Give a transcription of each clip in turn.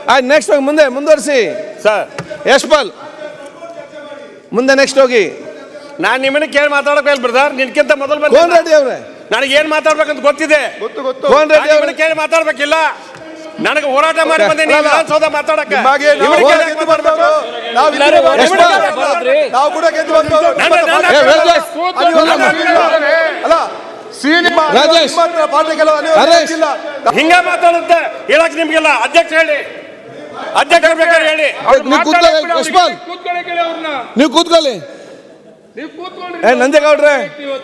ಆಯ್ತು ನೆಕ್ಸ್ಟ್ ಹೋಗಿ ಮುಂದೆ ಮುಂದುವರಿಸಿ ಸರ್ ಯಶ್ಪಾಲ್ ಮುಂದೆ ನೆಕ್ಸ್ಟ್ ಹೋಗಿ ನಾನು ನಿಮ್ಮನ್ನ ಕೇಳಿ ಮಾತಾಡಕ್ ಹೇಳಿ ಬ್ರದರ್ ನಿನ್ಕಿಂತ ಮೊದಲು ಕೋನ್ ಬಂದ ರೆಡ್ಡಿ ಅವ್ರೆ ನನಗೆ ಏನ್ ಮಾತಾಡ್ಬೇಕಂತ ಗೊತ್ತಿದೆ ಕೋನ್ ನಾನ್ ರೆಡ್ಡಿ ನಿಮ್ಮನ್ನ ಅವ್ರೆ ಕೇಳಿ ಮಾತಾಡ್ಬೇಕಿಲ್ಲ ನನಗೆ ಹೋರಾಟ ಮಾಡಿ Okay. ಬಂದೆ ನೀವು ಅಲ್ಲ. ವಿಧಾನಸೌಧ ಮಾತಾಡಕ್ಕೆ ನಿಮಗೆ ನಾವು ನಿಮ್ಮನ್ನ ಕೇಳಿ ಗೆದ್ದು ಬಂದವರು, ನಾವು ಇಲ್ಲಿ ಎಲ್ಲರೂ ಹೋರಾಟ ಯಶ್ಪಾಲ್. ಮಾಡಿದ್ವಿ. ನಾವು ಕೂಡ ಗೆದ್ದು ಬಂದವರು. ನನ್ನ- ನನ್ನ- ಏ, ವೇದವ್ಯಾಸ್. ಅಲ್ಲ ನಿಮ್ಮ ರಾಜೇಶ್. ನಿಮ್ಮ ಹತ್ರ ಪಾಠಗಳು ಅನಿವಾರ್ಯ ಹರೀಶ್. ಇಲ್ಲ. ಹಿಂಗ ಮಾತಾಡುತ್ತೆ ಹೇಳಕ್ ನಿಮ್ಗೆಲ್ಲ ಅಧ್ಯಕ್ಷ ಹೇಳಿ ಅಧ್ಯಕ್ಷ ಬೇಕಾದ್ರೆ ಹೇಳಿ ನೀವು ಕೂತ್ಕೊಳ್ಳಿ ಯಶ್ಪಾಲ್ ನೀವು ಕೂತ್ಕೊಳ್ಳಿ ಏ ನಂಜೇಗೌಡ್ರೆ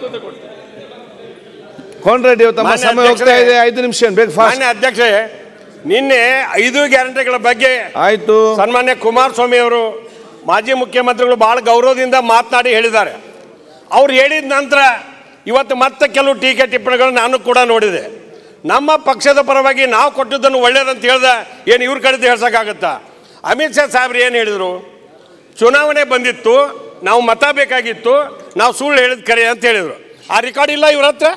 ಕೋನ್ ರೆಡ್ಡಿ ಅವ್ರು ತಮ್ಮ ಮಾನ್ಯ ಸಮಯ ಹೋಗ್ತಾ ಅಧ್ಯಕ್ಷರೇ. ಇದೆ ಐದು ನಿಮಿಷ ಬೇಕು ಫಾಸ್ಟ್ ಮಾನ್ಯ ಅಧ್ಯಕ್ಷೆ ನಿನ್ನೆ ಐದು ಗ್ಯಾರಂಟಿಗಳ ಬಗ್ಗೆ ಆಯ್ತು ಸನ್ಮಾನ್ಯ ಕುಮಾರಸ್ವಾಮಿ ಅವರು ಮಾಜಿ ಮುಖ್ಯಮಂತ್ರಿಗಳು ಬಹಳ ಗೌರವದಿಂದ ಮಾತನಾಡಿ ಹೇಳಿದ್ದಾರೆ ಅವ್ರು ಹೇಳಿದ ನಂತರ ಇವತ್ತು ಮತ್ತೆ ಕೆಲವು ಟೀಕೆ ಟಿಪ್ಪಣಿಗಳು ನಾನು ಕೂಡ ನೋಡಿದೆ ನಮ್ಮ ಪಕ್ಷದ ಪರವಾಗಿ ನಾವು ಕೊಟ್ಟಿದ್ದನ್ನು ಒಳ್ಳೇದಂತ ಹೇಳ್ದೆ ಏನು ಇವ್ರ ಕಡೆದು ಹೇಳ್ಸೋಕ್ಕಾಗತ್ತಾ ಅಮಿತ್ ಶಾ ಸಾಹೇಬ್ರು ಏನು ಹೇಳಿದರು ಚುನಾವಣೆ ಬಂದಿತ್ತು ನಾವು ಮತ ಬೇಕಾಗಿತ್ತು ನಾವು ಸುಳ್ಳು ಹೇಳಿದ ಕರೆ ಅಂತ ಹೇಳಿದರು ಆ ರೆಕಾರ್ಡ್ ಇಲ್ಲ ಇವ್ರ ಹತ್ರ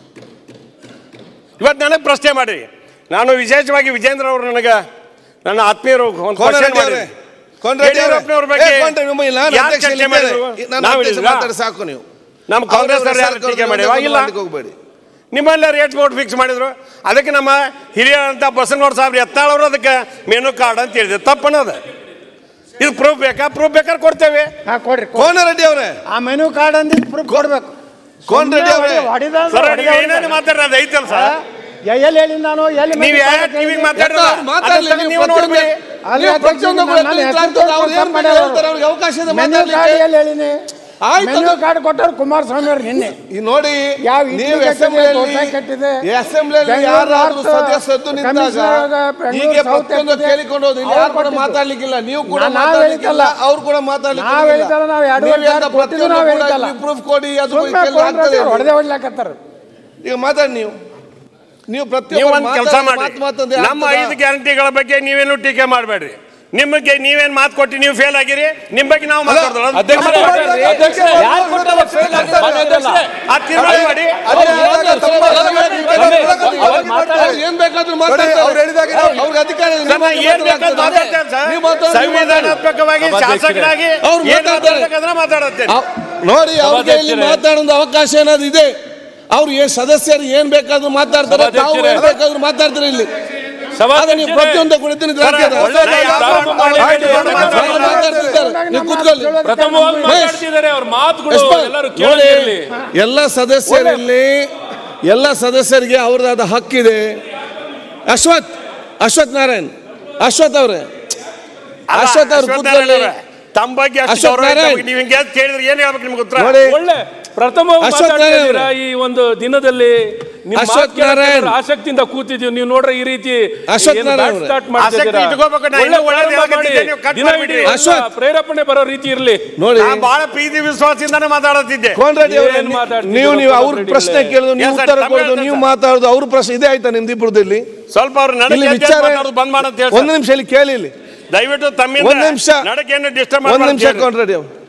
ಇವತ್ತು ನನಗೆ ಪ್ರಶ್ನೆ ಮಾಡಿ ನಾನು ವಿಶೇಷವಾಗಿ ವಿಜೇಂದ್ರ ಅವರು ನನಗೆ ನನ್ನ ಆತ್ಮೀಯರು ಒಂದು ಕೋನ್ question ರೆಡ್ಡಿ ಅವರೇ ಮಾಡಿದ್ರು. ಕೋನ್ ರೆಡ್ಡಿ ಅವರೇ ಯಡಿಯೂರಪ್ಪನವ್ರ ಬಗ್ಗೆ ಏ, ಕೋನ್ ರೆಡ್ಡಿ, ನಿಮ್ಮ ಇಲ್ಲ, ನಾನು ಯಾರ್ ಅಧ್ಯಕ್ಷ ಚರ್ಚೆ ಇದ್ದೇನೆ. ಮಾಡಿದ್ರು? ನಾನು ನಾವು ಅಧ್ಯಕ್ಷ ಹೇಳಿದ್ರಾ? ಮಾತಾಡಿ ಸಾಕು ನೀವು ನಮ್ಮ ಕಾಂಗ್ರೆಸ್ ಅವ್ರವ್ರ ಯಾರು ಟೀಕೆ ಸರ್ಕಾರದ ಮಾಡಿವಾ ಮುಂದೆ ಇಲ್ಲ ಮಾಡ್ಲಿಕ್ಕೆ ಹೋಗ್ಬೇಡಿ ನಿಮ್ಮೆಲ್ಲ ರೇಟ್ ಬೋರ್ಡ್ ಫಿಕ್ಸ್ ಮಾಡಿದ್ರು ಅದಕ್ಕೆ ನಮ್ಮ ಹಿರಿಯರಂತ ಬಸನಗೌಡ ಸಾಹೇಬ್ರು ಎತ್ತಾಳವರು ಅದಕ್ಕೆ ಮೆನು ಕಾರ್ಡ್ ಅಂತ ಹೇಳಿದೆ ತಪ್ಪನ್ನೋದು ಇದು ಪ್ರೂಫ್ ಬೇಕಾ ಪ್ರೂಫ್ ಬೇಕಾದ್ರೆ ಕೊಡ್ತೇವೆ ಹಾ ಕೊಡ್ರಿ ಕೊಡ್ರಿ. ಕೋನ ರೆಡ್ಡಿ ಅವರೇ ಆ ಮೆನು ಕಾರ್ಡ್ ಅಂದಿದ್ದು ಪ್ರೂಫ್ ಕೊಡ್ಬೇಕು ಕೋನ್ ರೆಡ್ಡಿ ಅವರೇ ಹೊಡಿದ ಸರ್ ನೀವು ಏನೇನು ಮಾತಾಡ್ರಿ ಐತಲ್ಲ ಸರ್ ಎಲ್ಲಿ ಹೇಳಿ ನಾನು ಎಲ್ಲಿ ನೀವು menu ಯಾವ card ಟಿವಿಗೆ ಕೇಳಿದ್ದೆ? ಮಾತಾಡ್ರಲ್ಲ ಅವ್ರು ಮಾತಾಡ್ಲಿ, ಅದನ್ನ ನೀವು ನೀವು ನೋಡ್ಬಿಡಿ ಅಲ್ಲಿ ನೀವು ಅಧ್ಯಕ್ಷ ಪ್ರತಿಯೊಂದು ಕೂಡ ನಾನು ತಿಳಿಸ್ತಾ ಹೆಸರು ಇರ್ತಾರೆ, ಅವ್ರು ಏನ್ ತಪ್ಪು ಬೇಕಾದ್ರೂ ಮಾಡ್ಯಾರ ಹೇಳ್ತಾರೆ, ಅವ್ರಿಗೆ ಅವಕಾಶ ಇದೆ ಮೆನು ಕಾರ್ಡ್ ಮಾತಾಡ್ಲಿಕ್ಕೆ. ಎಲ್ಲಿ ಹೇಳಿನಿ ಆಯ್ತು ಮೆನು ಅದು- ಕಾರ್ಡ್ ಕೊಟ್ಟವ್ರು ಕುಮಾರಸ್ವಾಮಿ ಅವ್ರು ನಿನ್ನೆ ಈ ನೋಡಿ ಯಾವ ಇಡ್ಲಿ ನೀವು ಕೆಟ್ಟಿದೆ, ಅಸೆಂಬ್ಲಿಯಲ್ಲಿ ದೋಸೆ ಕೆಟ್ಟಿದೆ. ಅಸೆಂಬ್ಲಿಯಲ್ಲಿ ಬೆಂಗಳೂರು ಯಾರಾದ್ರೂ ನಾರ್ತ್ ಸದಸ್ಯದ್ದು ನಿಂತಾಗ ಕಮಿಷನರ್ ಬೆಂಗಳೂರು ಹೀಗೆ ಸೌತ್ ಪ್ರತಿಯೊಂದು ಎತ್ತಿದೆ. ಕೇಳಿಕೊಂಡು ಹೋದ್ರು ಇಲ್ಲಿ ಅವ್ರು ಯಾರು ಕೂಡ ಕೊಟ್ಟಿದ್ದು. ಮಾತಾಡ್ಲಿಕ್ಕಿಲ್ಲ ನೀವು ಕೂಡ ನಾ- ನಾವ್ ಮಾತಾಡ್ಲಿಕ್ಕಿಲ್ಲ ಹೇಳಿದ್ದಲ್ಲ. ಅವ್ರು ಕೂಡ ಮಾತಾಡ್ಲಿಕ್ಕೆ ನಾವ್ ಹೇಳಿದ್ದಲ್ಲ, ನಾವ್ ಎರಡು ನೀವು ವರ್ಷ ಎಂತ ಕೊಟ್ಟಿದ್ದು ಪ್ರತಿಯೊಂದು ನಾವ್ ಕೂಡ ಹೇಳಿದ್ದಲ್ಲ. ನೀವು ಪ್ರೂಫ್ ಕೊಡಿ ಅದು ಸುಮ್ಮನೆ ಕೆಲ ಆಗ್ತದೆ ಹೊಡೆದೇ ಹೊಡ್ಲಾಕತ್ತಾರ ಈಗ ಮಾತಾಡಿ ನೀವು ನೀವು ನೀವು ಪ್ರತಿಯೊಬ್ಬರು ಒಂದು ಕೆಲಸ ಮಾಡಿ ಮಾತು ಮಾತಂದ್ರೆ ನಮ್ಮ ಆಗ್ತದಾ? ಐದು ಗ್ಯಾರಂಟಿಗಳ ಬಗ್ಗೆ ನೀವೇನು ಟೀಕೆ ಮಾಡಬೇಡ್ರಿ ನಿಮಗೆ ನೀವೇನ್ ಮಾತು ಕೊಟ್ಟು ನೀವು ಫೇಲ್ ಆಗಿರಿ ನಿಮ್ಮ ಬಗ್ಗೆ ನಾವು ಮಾತಾಡೋದು ಆ ತೀರ್ಮಾನ ಮಾಡಿ ಅದೇ ಹೇಳಿದಾಗ ತಮ್ಮ ಅವ್ರು ಏನ್ ಬೇಕಾದ್ರೂ ನೋಡಿ, ಮಾತಾಡ್ತಾರೆ ಅವ್ರು ಹೇಳಿದಾಗ ನಾವು- ಅವ್ರಿಗೆ ಅಧಿಕಾರ ಇದೆ. ಸರ್, ನಾನು ಏನ್ ಬೇಕಾದ್ರೂ ಮಾತಾಡ್ತೇನೆ ಸರ್. ನೀವು ಮಾತಾಡಿ, ಸಂವಿಧಾನಾತ್ಮಕವಾಗಿ ಶಾಸಕರಾಗಿ ಅವ್ರು ಏನ್ ಮಾತಾಡ್ತಾರೆ. ಮಾತಾಡ್ಬೇಕಾದ್ರೆ ಮಾತಾಡುತ್ತೇನೆ ಅವ್- ನೋಡಿ ಅವ್ರಿಗೆ ಇಲ್ಲಿ ಮಾತಾಡೋದು ಅವಕಾಶ ಏನಾದ್ರು ಇದೆ ಅವ್ರು ಏನ್ ಸದಸ್ಯರು ಏನ್ ಬೇಕಾದ್ರೂ ಮಾತಾಡ್ತಾರೆ ತಾವು ಏನ್ ಬೇಕಾದ್ರೂ ಮಾತಾಡ್ತಾರೆ ಇಲ್ಲಿ ಆಗ ನೀವು ಪ್ರತಿಯೊಂದು ಕುಳಿತೀನಿ ಒಳ್ಳೆ ಪ್ರಾರಂಭ ಮಾಡಿ ಮಾತಾಡ್ತಿರ್ತಾರೆ ನೀವು ಕೂತ್ಕೊಳ್ಳಿ ಪ್ರಥಮವಾಗಿ ಮಹೇಶ್. ಮಾತಾಡ್ತಿದ್ದಾರೆ ಅವ್ರ ಮಾತುಗಳು ಯಶ್ಪಾಲ್, ಎಲ್ಲರೂ ನೋಡಿ ಕೇಳಿರ್ಲಿ ಎಲ್ಲ ಸದಸ್ಯರಲ್ಲಿ ಎಲ್ಲ ಸದಸ್ಯರಿಗೆ ಅವ್ರದ್ದಾದ ಹಕ್ಕಿದೆ ಅಶ್ವಥ್ ಅಶ್ವಥ್ ನಾರಾಯಣ್ ಅಶ್ವಥ್ ಅವ್ರೆ ಅಲ್ಲ, ಅಶ್ವಥ್ ಅವ್ರು ಅಶ್ವಥ್ ಕೂತ್ಕೊಳ್ಳಿ. ನಾರಾಯಣ ಅವರೇ, ತಮ್ಮ ಬಗ್ಗೆ ಅಷ್ಟು ಅಶ್ವಥ್ ಗೌರವ ನಾರಾಯಣ್. ಇತ್ತು. ನೀವು ಹಿಂಗೆ ಕೇಳಿದ್ರೆ ಏನ್ ಹೇಳ್ಬೇಕು ನಿಮ್ಗೆ ಉತ್ತರ ನೋಡಿ ಒಳ್ಳೆ ಪ್ರಥಮವಾಗಿ ಅಶ್ವಥ್ ಮಾತಾಡ್ತಾ ನಾರಾಯಣ್ ಇದ್ದೀರಾ ಈ ಒಂದು ದಿನದಲ್ಲಿ ನಿಮ್ಮ ಅಶ್ವಥ್ ಮಾತು ಕೇಳಕ್ಕೆ ನಾರಾಯಣ್. ಎಲ್ಲರೂ ಆಸಕ್ತಿಯಿಂದ ಕೂತಿದ್ದೀವಿ ನೀವು ನೋಡ್ರೆ ಈ ರೀತಿ ಅಶ್ವಥ್ ಏನು ನಾರಾಯಣ್ ಬ್ಯಾಟ್ ಅವರೇ. ಸ್ಟಾರ್ಟ್ ಮಾಡ್ತಿದ್ದೀರಾ. ಆಸಕ್ತಿ ಇಟ್ಕೋಬೇಕು, ನಾ ಇನ್ನೂ ಒಳ್ಳೆ ಒಳ್ಳೇದು ಪ್ರಾರಂಭ ಮಾಡಿ. ಹೇಳಕತ್ತಿದ್ದೆ, ನೀವು ಕಟ್ ದಿನ ಇಡೀ ಮಾಡ್ಬಿಟ್ರಿ. ಎಲ್ಲ ಅಶ್ವಥ್. ಪ್ರೇರೇಪಣೆ ಬರೋ ರೀತಿ ಇರಲಿ ನೋಡಿ ನಾ ಬಹಳ ಪ್ರೀತಿ ವಿಶ್ವಾಸದಿಂದಾನೆ ಮಾತಾಡುತ್ತಿದ್ದೆ ಕೋನ್ ರೆಡ್ಡಿ ಅವರೇ ಏನ್ ಮಾತಾಡ್ತಿದ್ದೀರೋ ನೀವು ನೀವು ಅವ್ರ ಕೋನ್ ಪ್ರಶ್ನೆ ರೆಡ್ಡಿ ಕೇಳಿದ್ರು ನೀವು Yes, sir, ಉತ್ತರ ತಮ್ಮ ಕೊಡೋದು ಹೇಳ್ತಾರೆ ನೀವು sir. ಮಾತಾಡೋದು ಅವ್ರ ಪ್ರಶ್ನೆ ಇದೇ ಆಯ್ತಾ ನಿಮ್ದು ಇಬ್ಬರದಲ್ಲಿ ಸ್ವಲ್ಪ ಅವ್ರು ಇಲ್ಲಿ ನಡಕ್ಕೆ ವಿಚಾರ ಮಾತಾಡೋದು ಬಂದ್ ಮಾಡಂತ ಹೇಳಿ ಒಂದು ನಿಮಿಷ ಇಲ್ಲಿ ಕೇಳಿ ಇಲ್ಲಿ ದಯವಿಟ್ಟು ತಮ್ಮಿಂದ ಒಂದ್ ನಿಮಿಷ ನಡಕೆಯನ್ನು ಡಿಸ್ಟರ್ಬ್ ಒಂದ್ ನಿಮಿಷ ಮಾಡಿ ಕೋನ್ ರೆಡ್ಡಿ ಅವ್ರು